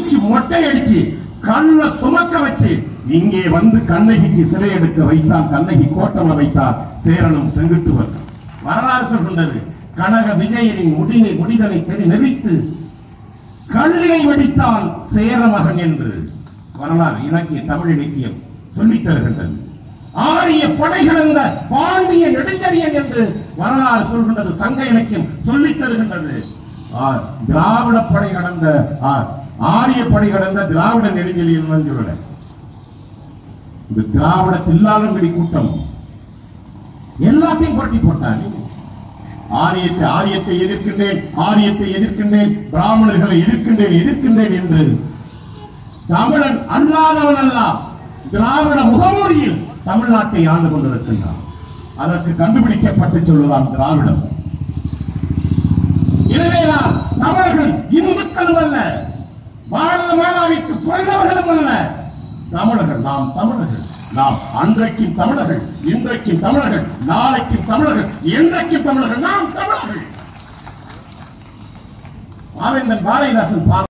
அடிச்சு மொட்டை அடிச்சு கண்ண சுமக்க வச்சு இங்கே வந்து கண்ணகிக்கு சிலை எடுக்க வைத்தான் கண்ணகி கோட்டம வைத்தான் சேரனும் செங்குட்டுவன் வரலாறு சொல்கின்றது கனக விஜயனின் முடினை முடிதனை தெரி நெறித்து கல்லினை வெடித்தான் சேரமகன் என்று வரலாறு இலக்கிய தமிழ் இலக்கியம் சொல்லித் தருகின்றது ஆரிய படை கிடந்த பாண்டிய நெடுஞ்செழியன் என்று வரலாறு சொல்கின்றது சங்க இலக்கியம் சொல்லித் தருகின்றது ஆ, திராவிட படை கடந்த ஆ, ஆரிய படை கடந்த திராவிட நெடுஞ்செழியன் தான் சொல்லல இந்த திராவிட தில்லாலங்கடி கூட்டம் எல்லாத்தையும் புரட்டி போட்டாங்க ஆரியத்தை ஆரியத்தை எதிர்க்கின்றேன் ஆரியத்தை எதிர்க்கின்றேன் பிராமணர்களை எதிர்க்கின்றேன் எதிர்க்கின்றேன் என்று தமிழன் அல்லாதவன் அல்ல திராவிட முகமூடியில் தமிழ்நாட்டை ஆண்டு கொண்டிருக்கின்றான் அதற்கு கண்டுபிடிக்கப்பட்டு சொல்லுதான் திராவிடம் எனவேதான் தமிழர்கள் இந்துக்களும் அல்ல பாரத மாதாவிற்கு பிறந்தவர்களும் அல்ல தமிழர்கள் நாம் தமிழர்கள் நாம் அன்றைக்கும் தமிழர்கள் இன்றைக்கும் தமிழர்கள் நாளைக்கும் தமிழர்கள் என்றைக்கும் தமிழர்கள் நாம் தமிழர்கள் பாவேந்தன் பாரதிதாசன் பார்